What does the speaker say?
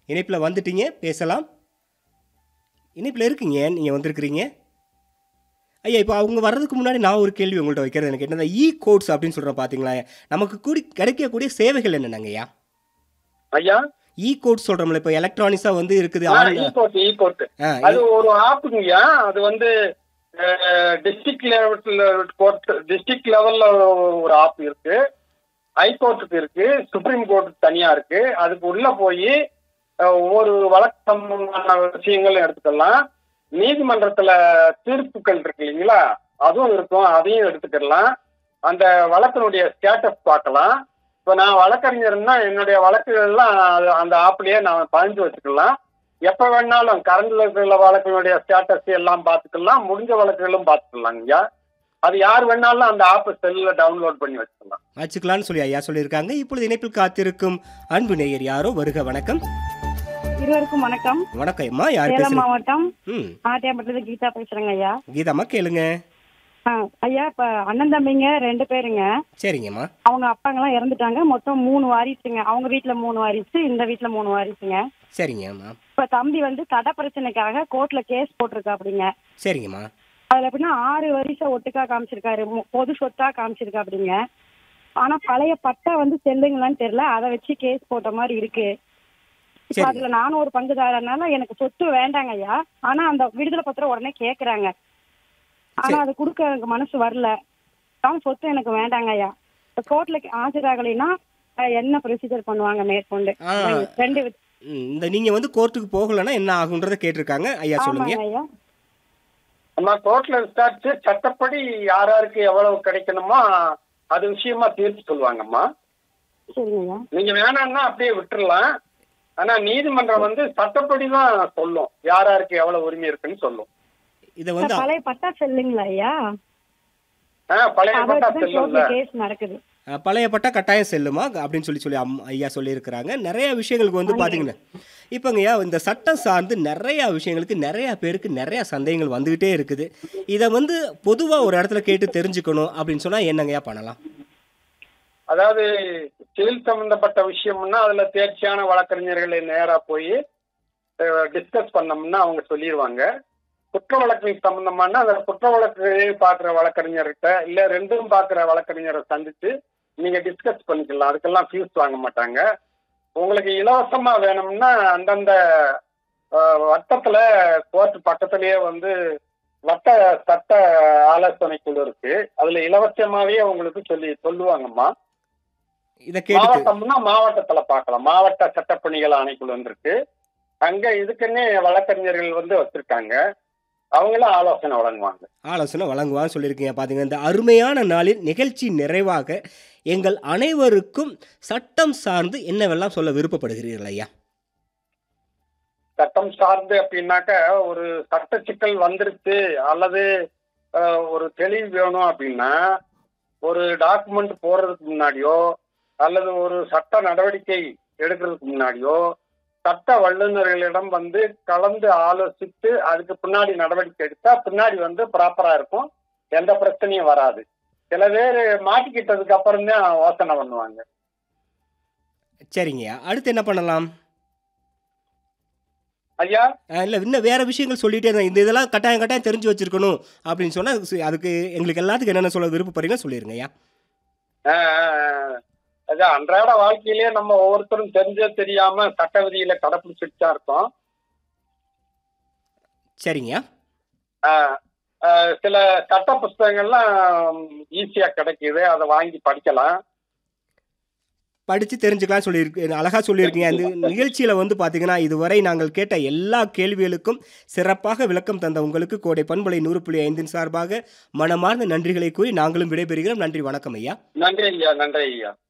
இணைப்பில் வந்துட்டீங்க பேசலாம் இணைப்பில் இருக்கீங்க நீங்கள் வந்திருக்கிறீங்க ஐயா இப்போ அவங்க வர்றதுக்கு முன்னாடி நான் ஒரு கேள்வி உங்கள்கிட்ட வைக்கிறது எனக்கு என்னன்னா இ கோட்ஸ் அப்படின்னு சொல்கிறேன் பார்த்தீங்களா நமக்கு கூடி கிடைக்கக்கூடிய சேவைகள் என்னென்னங்க ஐயா ஐயா இ கோட்ஸ் சொல்கிறோம்ல இப்போ எலக்ட்ரானிக்ஸாக வந்து இருக்குது இ ஆன்ல- கோர்ட் இ கோர்ட் ஆ, அது ஒரு ஆப்புங்கய்யா அது வந்து டிஸ்ட்ரிக்ட் லெவல்ல கோர்ட் டிஸ்ட்ரிக்ட் லெவல்ல ஒரு ஆப் இருக்கு ஹைகோர்ட்டுக்கு இருக்கு சுப்ரீம் கோர்ட்டுக்கு தனியா இருக்கு அதுக்கு உள்ள போய் ஒவ்வொரு வழக்கு சம்பந்தமான விஷயங்களும் எடுத்துக்கலாம் நீதிமன்றத்துல தீர்ப்புகள் இருக்கு இல்லைங்களா அதுவும் இருக்கும் அதையும் எடுத்துக்கலாம் அந்த வழக்கினுடைய ஸ்டேட்டஸ் பார்க்கலாம் இப்போ நான் வழக்கறிஞர்னா என்னுடைய வழக்குகள்லாம் அது- அந்த ஆப்லயே நான் பதிஞ்சு வச்சுக்கலாம் எப்ப வேணாலும் கரண்ட்ல இருக்கிற வழக்குகளுடைய ஸ்டேட்டஸ் எல்லாம் பார்த்துக்கலாம் முடிஞ்ச வழக்குகளும் பார்த்துக்கலாம் ஐயா அது யார் வேணாலும் அந்த ஆப் செல்லில் டவுன்லோட் பண்ணி வச்சுக்கலாம் வச்சுக்கலாம்னு சொல்லி ஐயா சொல்லியிருக்காங்க இப்பொழுது இணைப்பில் காத்திருக்கும் அன்பு நேயர் யாரோ வருக வணக்கம் இருவருக்கும் வணக்கம் வணக்கம் அம்மா யார் சேலம் பேசுறீங்க மாவட்டம் ம் ஆட்டியாம்பட்டில கீதா பேசுறேங்க ஐயா கீதாம்மா கேளுங்க ஆ, ஐயா இப்ப அண்ணன் தம்பிங்க ரெண்டு பேருங்க சரிங்கம்மா அவங்க அப்பாங்கெல்லாம் இறந்துட்டாங்க மொத்தம் மூணு வாரிசுங்க அவங்க வீட்ல மூணு வாரிசு இந்த வீட்ல மூணு வாரிசுங்க சரிங்கம்மா இப்ப தம்பி வந்து கடை பிரச்சனைக்காக கோர்ட்ல கேஸ் போட்டிருக்கா அப்படிங்க சரிங்கம்மா அதுல எப்படின்னா ஆறு வருஷம் ஒட்டுக்கா காமிச்சிருக்காரு மு- பொது சொத்தா காமிச்சிருக்கா அப்படிங்க ஆனா பழைய பட்டா வந்து செல்லுங்களான்னு தெரியல அதை வச்சு கேஸ் போட்ட மாதிரி இருக்கு இப்ப சரி. அதுல நானும் ஒரு பங்குதாரனால எனக்கு சொத்து வேண்டாங்க ஐயா ஆனா அந்த விடுதலை பத்திரம் உடனே கேக்குறாங்க ஆனா சரி. அது கொடுக்க எனக்கு மனசு வரல அவன் சொத்து எனக்கு வேண்டாங்க ஐயா இப்ப கோர்ட்ல ஆஜராகலைன்னா அஹ், என்ன ப்ரொசீஜர் பண்ணுவாங்க மேற்கொண்டு ஆ. ரெண்டு வித்- ம், இந்த நீங்கள் வந்து கோர்ட்டுக்கு போகலைன்னா என்ன ஆகுன்றதை கேட்டிருக்காங்க ஐயா சொல்லுங்க ஆமாங்க ஐயா நம்ம கோர்ட்ல விசாரிச்சு சட்டப்படி யார் யாருக்கு எவ்வளவு கிடைக்கணுமோ அது விஷயமா தீர்ப்பு சொல்லுவாங்கம்மா சரிங்க ஐயா நீங்க வேணாம்னா அப்படியே விட்டுறலாம் ஆனா நீதிமன்றம் வந்து சட்டப்படி தான் சொல்லும் யார் யாருக்கு எவ்வளவு உரிமை இருக்குன்னு சொல்லும் இதை வந்து பழைய பட்டா செல்லுங்களா ஐயா ஆ, பழைய அதை பட்டா வச்சுதான் செல்லும்ல கோர்ட்ல கேஸ் நடக்குது அஹ், பழைய பட்டா கட்டாயம் செல்லுமா அப்படின்னு சொல்லி சொல்லி அம் ஐயா சொல்லியிருக்கிறாங்க நிறைய விஷயங்களுக்கு வந்து பார்த்தீங்கன்னா இப்போங்கய்யா இந்த சட்டம் சார்ந்து நிறைய விஷயங்களுக்கு நிறைய பேருக்கு நிறைய சந்தேகங்கள் வந்துகிட்டே இருக்குது இதை வந்து பொதுவாக ஒரு இடத்துல கேட்டு தெரிஞ்சுக்கணும் அப்படின்னு சொன்னால் என்னங்கய்யா பண்ணலாம் அதாவது சிவில் சம்பந்தப்பட்ட விஷயம்னா அதுல தேர்ச்சியான வழக்கறிஞர்களை நேரா போய் டிஸ்கஸ் பண்ணோம்னா அவங்க சொல்லிடுவாங்க குற்ற வழக்கு சம்பந்தமான அந்த குற்ற வழக்கு பார்க்குற வழக்கறிஞர்கிட்ட இல்ல ரெண்டும் பார்க்குற வழக்கறிஞரை சந்திச்சு நீங்க டிஸ்கஸ் பண்ணிக்கலாம் அதுக்கெல்லாம் ஃபீஸ் வாங்க மாட்டாங்க உங்களுக்கு இலவசமா வேணும்னா அந்தந்த அஹ், வட்டத்துல கோர்ட் பக்கத்திலேயே வந்து வட்ட சட்ட ஆலோசனை குழு இருக்கு அதுல இலவசமாவே உங்களுக்கு சொல்லி சொல்லுவாங்கம்மா இதை கேட்டு மாவட்டம்னா மாவட்டத்துல பார்க்கலாம் மாவட்ட சட்டப்பணிகள் ஆணைக்குழு இருக்கு அங்க இதுக்குன்னே வழக்கறிஞர்கள் வந்து வச்சிருக்காங்க அவங்களும் ஆலோசனை வழங்குவாங்க ஆலோசனை வழங்குவான்னு சொல்லியிருக்கீங்க பாத்தீங்க இந்த அருமையான நாளில் நிகழ்ச்சி நிறைவாக எங்கள் அனைவருக்கும் சட்டம் சார்ந்து என்னவெல்லாம் சொல்ல விருப்பப்படுகிறீர்கள் ஐயா சட்டம் சார்ந்து அப்படின்னாக்க ஒரு சட்ட சிக்கல் வந்துருச்சு அல்லது அஹ், ஒரு தெளிவு வேணும் அப்படின்னா ஒரு டாக்குமெண்ட் போடுறதுக்கு முன்னாடியோ அல்லது ஒரு சட்ட நடவடிக்கை எடுக்கிறதுக்கு முன்னாடியோ சட்ட வல்லுநர்களிடம் வந்து கலந்து ஆலோசித்து அதுக்கு பின்னாடி நடவடிக்கை எடுத்தா பின்னாடி வந்து ப்ராப்பரா இருக்கும் எந்த பிரச்சனையும் வராது சில பேர் மாட்டிக்கிட்டதுக்கு அப்புறம் தான் யோசனை பண்ணுவாங்க சரிங்கய்யா அடுத்து என்ன பண்ணலாம் ஐயா அஹ் இல்ல இன்னும் வேற விஷயங்கள் சொல்லிட்டே இருந்தேன் இந்த இதெல்லாம் கட்டாயம் கட்டாயம் தெரிஞ்சு வச்சிருக்கணும் அப்படின்னு சொன்னா சு- அதுக்கு எங்களுக்கு எல்லாத்துக்கும் என்னென்ன சொல்ல விருப்பப்படுறீங்களோ சொல்லிருங்க ஐயா ஆஹ் ஆஹ் ஆஹ். அதான் அன்றாட வாழ்க்கையிலேயே நம்ம ஒவ்வொருத்தரும் தெரிஞ்சோ தெரியாம சட்ட விதியில கடைபிடிச்சிட்டு தான் இருக்கோம் சரிங்கய்யா ஆஹ் ஆஹ் சில சட்ட புஸ்தகங்கள்லாம் ஈஸியா கிடைக்குது அதை வாங்கி படிக்கலாம் படித்து தெரிஞ்சுக்கலாம் சொல்லியிருக்கு அழகாக சொல்லியிருக்கீங்க அந்த நிகழ்ச்சியில் வந்து பார்த்தீங்கன்னா இதுவரை நாங்கள் கேட்ட எல்லா கேள்விகளுக்கும் சிறப்பாக விளக்கம் தந்த உங்களுக்கு கோடை பண்பலை நூறு புள்ளி ஐந்தின் சார்பாக மனமார்ந்த நன்றிகளை கூறி நாங்களும் விடைபெறுகிறோம் நன்றி வணக்கம் ஐயா நன்றி ஐயா நன்றி ஐயா